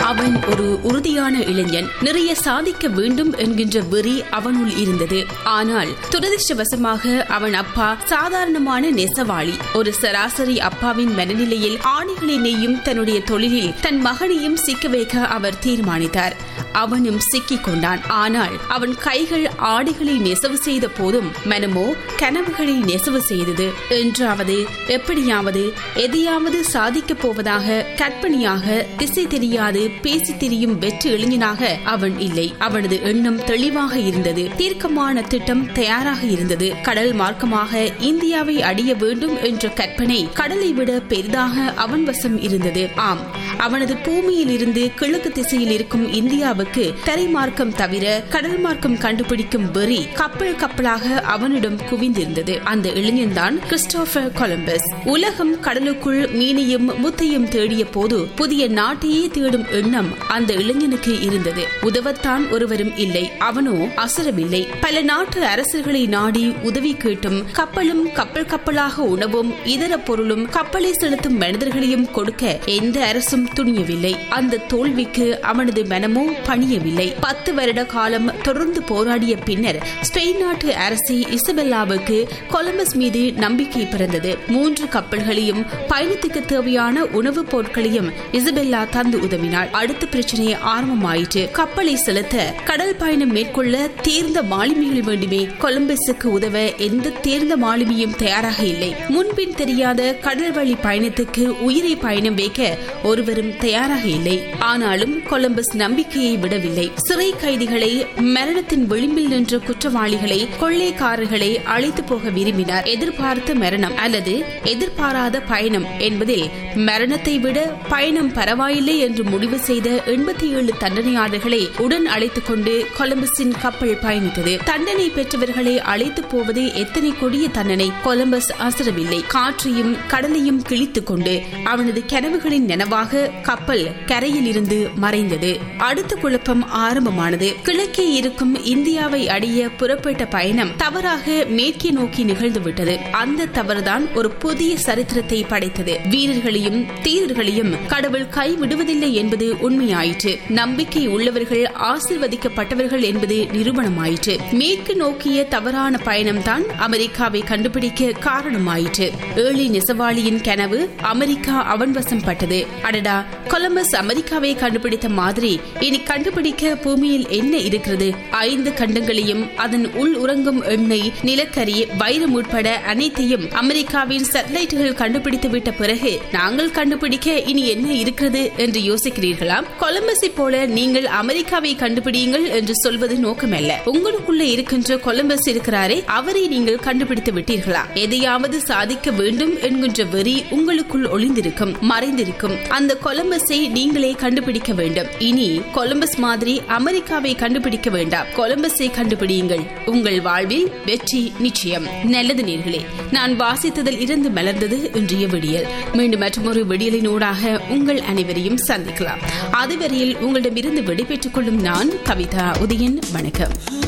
அவன் ஒரு உறுதியான இளைஞன் நிறைய சாதிக்க வேண்டும் என்கின்ற வெறி அவனுள் இருந்தது ஆனால் துரதிருஷ்டவசமாக அவன் அப்பா சாதாரணமான நெசவாளி ஒரு சராசரி அப்பாவின் மனநிலையில் ஆணைகளை நெய்யும் தன்னுடைய தொழிலில் தன் மகனையும் சிக்க வைக்க அவர் தீர்மானித்தார் அவனும் சிக்கிக் கொண்டான் ஆனால் அவன் கைகள் ஆடைகளை நெசவு செய்த போதும் மனமோ கனவுகளை நெசவு செய்தது என்றாவது எப்படியாவது எதையாவது சாதிக்கப் போவதாக கற்பனையாக திசை தெரியாது பேசி திரியும் வெற்றி இளைஞனாக அவன் இல்லை அவனது எண்ணம் தெளிவாக இருந்தது தீர்க்கமான திட்டம் தயாராக இருந்தது கடல் மார்க்கமாக இந்தியாவை அடைய வேண்டும் என்ற கற்பனை கடலை விட பெரிதாக அவன் வசம் இருந்தது ஆம் அவனது பூமியில் இருந்து கிழக்கு திசையில் இருக்கும் இந்தியாவுக்கு தரை மார்க்கம் தவிர கடல் மார்க்கம் கண்டுபிடிக்கும் வெறி கப்பல் கப்பலாக அவனிடம் குவிந்திருந்தது அந்த இளைஞன்தான் கிறிஸ்டோபர் கொலம்பஸ் உலகம் கடலுக்குள் மீனையும் முத்தையும் தேடிய போது புதிய நாட்டையே தேடும் எண்ணம் அந்த இளைஞனுக்கு இருந்தது உதவத்தான் ஒருவரும் இல்லை அவனோ அசரவில்லை பல நாட்டு அரசர்களை நாடி உதவி கேட்டும் கப்பலும் கப்பல் கப்பலாக உணவும் இதர பொருளும் கப்பலை செலுத்தும் மனிதர்களையும் கொடுக்க எந்த அரசும் துணியவில்லை அந்த தோல்விக்கு அவனது மனமோ பணியவில்லை பத்து வருட காலம் தொடர்ந்து போராடிய பின்னர் ஸ்பெயின் நாட்டு அரசி இசபெல்லாவுக்கு கொலம்பஸ் மீது நம்பிக்கை பிறந்தது மூன்று கப்பல்களையும் பயணத்துக்கு தேவையான உணவுப் பொருட்களையும் இசபெல்லா தந்து உதவினாள் அடுத்த பிரச்சனை ஆரம்பமாயிற்று கப்பலை செலுத்த கடல் பயணம் மேற்கொள்ள தேர்ந்த மாலுமிகள் வேண்டுமே கொலம்பஸுக்கு உதவ எந்த தேர்ந்த மாலுமியும் தயாராக இல்லை முன்பின் தெரியாத கடல் வழி பயணத்துக்கு உயிரை பயணம் வைக்க ஒருவரும் தயாராக இல்லை ஆனாலும் கொலம்பஸ் நம்பிக்கையை விடவில்லை சிறை கைதிகளை மரணத்தின் விளிம்பில் நின்ற குற்றவாளிகளை கொள்ளைக்காரர்களை அழைத்து போக விரும்பினார் எதிர்பார்த்த மரணம் அல்லது எதிர்பாராத பயணம் என்பதில் மரணத்தை விட பயணம் பரவாயில்லை என்று முடிவு செய்த எண்பத்தி ஏழு தண்டனையாளர்களை உடன் அழைத்துக் கொண்டு கொலம்பஸின் கப்பல் பயணித்தது தண்டனை பெற்றவர்களை அழைத்து போவதே எத்தனை கொடிய தண்டனை கொலம்பஸ் அசரவில்லை காற்றையும் கடலையும் கிழித்துக் கொண்டு அவனது கனவுகளின் நனவாக கப்பல் கரையில் இருந்து மறைந்தது அடுத்த குழப்பம் ஆரம்பமானது கிழக்கே இருக்கும் இந்தியாவை அடைய புறப்பட்ட பயணம் தவறாக மேற்கே நோக்கி நிகழ்ந்துவிட்டது அந்த தவறுதான் ஒரு புதிய சரித்திரத்தை படைத்தது வீரர்களையும் தீரர்களையும் கடவுள் கைவிடுவதில்லை என்பது உண்மையாயிற்று நம்பிக்கை உள்ளவர்கள் ஆசிர்வதிக்கப்பட்டவர்கள் என்பது நிரூபணமாயிற்று மேற்கு நோக்கிய தவறான பயணம்தான் அமெரிக்காவை கண்டுபிடிக்க காரணமாயிற்று ஏழி நெசவாளியின் கனவு அமெரிக்கா அவன் வசம் பட்டது அடடா கொலம்பஸ் அமெரிக்காவை கண்டுபிடித்த மாதிரி இனி கண்டுபிடிக்க பூமியில் என்ன இருக்கிறது ஐந்து கண்டங்களையும் அதன் உள் உறங்கும் எண்ணெய் நிலக்கரி வைரம் உட்பட அனைத்தையும் அமெரிக்காவின் சேட்டலைட்டுகள் கண்டுபிடித்து விட்ட பிறகு நாங்கள் கண்டுபிடிக்க இனி என்ன இருக்கிறது என்று யோசிக்கிறீர்களா கொலம்பஸை போல நீங்கள் அமெரிக்காவை கண்டுபிடியுங்கள் என்று சொல்வது நோக்கமல்ல உங்களுக்குள்ள இருக்கின்ற கொலம்பஸ் இருக்கிறாரே அவரை நீங்கள் கண்டுபிடித்து விட்டீர்களா எதையாவது சாதிக்க வேண்டும் என்கின்ற வெறி உங்களுக்குள் ஒளிந்திருக்கும் மறைந்திருக்கும் அந்த கொலம்பஸை நீங்களே கண்டுபிடிக்க வேண்டும் இனி கொலம்பஸ் மாதிரி அமெரிக்காவை கண்டுபிடிக்க வேண்டாம் கொலம்பஸை கண்டுபிடியுங்கள் உங்கள் வாழ்வில் வெற்றி நிச்சயம் நல்லது நேர்களே நான் வாசித்ததில் இருந்து மலர்ந்தது இன்றைய விடியல் மீண்டும் மற்றொரு விடியலின் ஊடாக உங்கள் அனைவரையும் சந்திக்கலாம் அதுவரையில் உங்களிடமிருந்து விடைபெற்றுக் கொள்ளும் நான் கவிதா உதயன் வணக்கம்